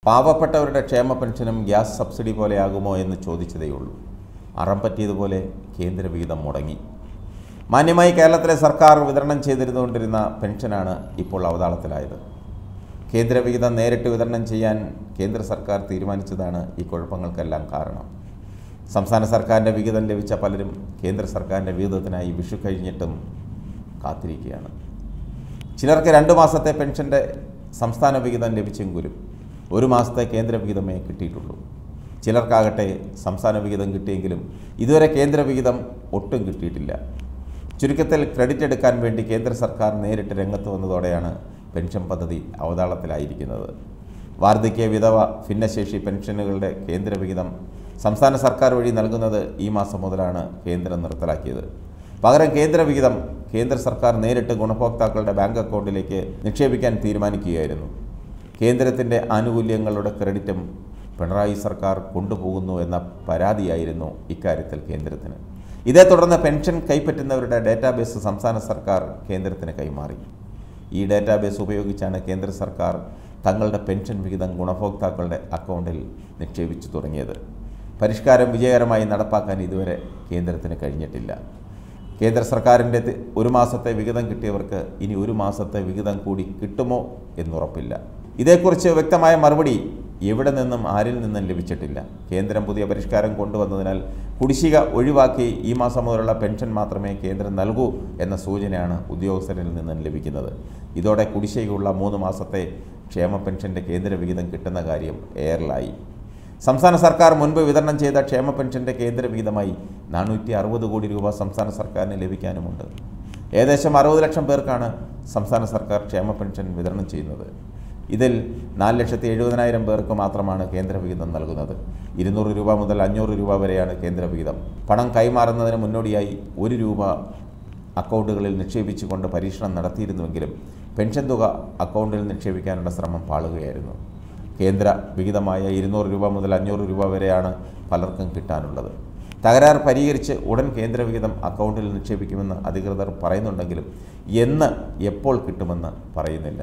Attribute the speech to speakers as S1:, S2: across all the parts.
S1: പാവപ്പെട്ടവരുടെ ക്ഷേമ പെൻഷനും ഗ്യാസ് സബ്സിഡി പോലെയാകുമോ എന്ന് ചോദിച്ചതേയുള്ളൂ അറം പറ്റിയതുപോലെ കേന്ദ്ര വിഹിതം മുടങ്ങി മാന്യമായി കേരളത്തിലെ സർക്കാർ വിതരണം ചെയ്തിരുന്നുകൊണ്ടിരുന്ന പെൻഷനാണ് ഇപ്പോൾ അവതാളത്തിലായത് കേന്ദ്ര വിഹിതം നേരിട്ട് വിതരണം ചെയ്യാൻ കേന്ദ്ര സർക്കാർ തീരുമാനിച്ചതാണ് ഈ കുഴപ്പങ്ങൾക്കെല്ലാം കാരണം സംസ്ഥാന സർക്കാരിൻ്റെ വിഹിതം ലഭിച്ച പലരും കേന്ദ്ര സർക്കാരിൻ്റെ വിഹിതത്തിനായി വിഷു കഴിഞ്ഞിട്ടും കാത്തിരിക്കുകയാണ് ചിലർക്ക് രണ്ട് മാസത്തെ പെൻഷൻ്റെ സംസ്ഥാന വിഹിതം ലഭിച്ചെങ്കിലും ഒരു മാസത്തെ കേന്ദ്ര വിഹിതമേ കിട്ടിയിട്ടുള്ളൂ ചിലർക്കാകട്ടെ സംസ്ഥാന വിഹിതം കിട്ടിയെങ്കിലും ഇതുവരെ കേന്ദ്ര വിഹിതം ഒട്ടും കിട്ടിയിട്ടില്ല ചുരുക്കത്തിൽ ക്രെഡിറ്റ് എടുക്കാൻ വേണ്ടി കേന്ദ്ര സർക്കാർ നേരിട്ട് രംഗത്ത് വന്നതോടെയാണ് പെൻഷൻ പദ്ധതി അവതാളത്തിലായിരിക്കുന്നത് വാർദ്ധക്യ വിധവ ഭിന്നശേഷി പെൻഷനുകളുടെ കേന്ദ്ര വിഹിതം സംസ്ഥാന സർക്കാർ വഴി നൽകുന്നത് ഈ മാസം മുതലാണ് കേന്ദ്രം നിർത്തലാക്കിയത് പകരം കേന്ദ്ര വിഹിതം കേന്ദ്ര സർക്കാർ നേരിട്ട് ഗുണഭോക്താക്കളുടെ ബാങ്ക് അക്കൗണ്ടിലേക്ക് നിക്ഷേപിക്കാൻ തീരുമാനിക്കുകയായിരുന്നു കേന്ദ്രത്തിൻ്റെ ആനുകൂല്യങ്ങളുടെ ക്രെഡിറ്റും പിണറായി സർക്കാർ കൊണ്ടുപോകുന്നു എന്ന പരാതിയായിരുന്നു ഇക്കാര്യത്തിൽ കേന്ദ്രത്തിന് ഇതേ തുടർന്ന് പെൻഷൻ കൈപ്പറ്റുന്നവരുടെ ഡേറ്റാബേസ് സംസ്ഥാന സർക്കാർ കേന്ദ്രത്തിന് കൈമാറി ഈ ഡേറ്റാബേസ് ഉപയോഗിച്ചാണ് കേന്ദ്ര സർക്കാർ തങ്ങളുടെ പെൻഷൻ വിഹിതം ഗുണഭോക്താക്കളുടെ അക്കൗണ്ടിൽ നിക്ഷേപിച്ചു തുടങ്ങിയത് പരിഷ്കാരം വിജയകരമായി നടപ്പാക്കാൻ ഇതുവരെ കേന്ദ്രത്തിന് കഴിഞ്ഞിട്ടില്ല കേന്ദ്ര സർക്കാരിൻ്റെ തി- ഒരു മാസത്തെ വിഹിതം കിട്ടിയവർക്ക് ഇനി ഒരു മാസത്തെ വിഹിതം കൂടി കിട്ടുമോ എന്നുറപ്പില്ല ഇതേക്കുറിച്ച് വ്യക്തമായ മറുപടി എവിടെ നിന്നും ആരിൽ നിന്നും ലഭിച്ചിട്ടില്ല കേന്ദ്രം പുതിയ പരിഷ്കാരം കൊണ്ടുവന്നതിനാൽ കുടിശ്ശിക ഒഴിവാക്കി ഈ മാസം മുതലുള്ള പെൻഷൻ മാത്രമേ കേന്ദ്രം നൽകൂ എന്ന സൂചനയാണ് ഉദ്യോഗസ്ഥരിൽ നിന്നും ലഭിക്കുന്നത് ഇതോടെ കുടിശ്ശികയുള്ള മൂന്ന് മാസത്തെ ക്ഷേമ പെൻഷൻ്റെ കേന്ദ്ര വിഹിതം കിട്ടുന്ന കാര്യം എയറിലായി സംസ്ഥാന സർക്കാർ മുൻപ് വിതരണം ചെയ്ത ക്ഷേമ പെൻഷൻ്റെ കേന്ദ്ര വിഹിതമായി നാനൂറ്റി അറുപത് കോടി രൂപ സംസ്ഥാന സർക്കാരിന് ലഭിക്കാനുമുണ്ട് ഏകദേശം അറുപത് ലക്ഷം പേർക്കാണ് സംസ്ഥാന സർക്കാർ ക്ഷേമ പെൻഷൻ വിതരണം ചെയ്യുന്നത് ഇതിൽ നാല് ലക്ഷത്തി എഴുപതിനായിരം പേർക്ക് മാത്രമാണ് കേന്ദ്ര വിഹിതം നൽകുന്നത് ഇരുന്നൂറ് രൂപ മുതൽ അഞ്ഞൂറ് രൂപ വരെയാണ് കേന്ദ്ര വിഹിതം പണം കൈമാറുന്നതിന് മുന്നോടിയായി ഒരു രൂപ അക്കൗണ്ടുകളിൽ നിക്ഷേപിച്ചുകൊണ്ട് പരീക്ഷണം നടത്തിയിരുന്നുവെങ്കിലും പെൻഷൻ തുക അക്കൗണ്ടിൽ നിക്ഷേപിക്കാനുള്ള ശ്രമം പാളുകയായിരുന്നു കേന്ദ്ര വിഹിതമായ ഇരുന്നൂറ് രൂപ മുതൽ അഞ്ഞൂറ് രൂപ വരെയാണ് പലർക്കും കിട്ടാനുള്ളത് തകരാർ പരിഹരിച്ച് ഉടൻ കേന്ദ്ര വിഹിതം അക്കൗണ്ടിൽ നിക്ഷേപിക്കുമെന്ന് അധികൃതർ പറയുന്നുണ്ടെങ്കിലും എന്ന് എപ്പോൾ കിട്ടുമെന്ന് പറയുന്നില്ല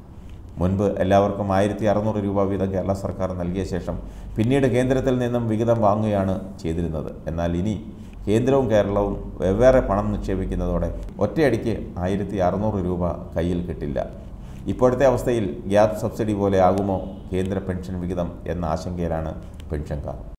S1: മുൻപ് എല്ലാവർക്കും ആയിരത്തി അറുന്നൂറ് രൂപ വീതം കേരള സർക്കാർ നൽകിയ ശേഷം പിന്നീട് കേന്ദ്രത്തിൽ നിന്നും വിഹിതം വാങ്ങുകയാണ് ചെയ്തിരുന്നത് എന്നാൽ ഇനി കേന്ദ്രവും കേരളവും വെവ്വേറെ പണം നിക്ഷേപിക്കുന്നതോടെ ഒറ്റയടിക്ക് ആയിരത്തി അറുന്നൂറ് രൂപ കയ്യിൽ കിട്ടില്ല ഇപ്പോഴത്തെ അവസ്ഥയിൽ ഗ്യാസ് സബ്സിഡി പോലെ ആകുമോ കേന്ദ്ര പെൻഷൻ വിഹിതം എന്ന ആശങ്കയിലാണ് പെൻഷൻകാർ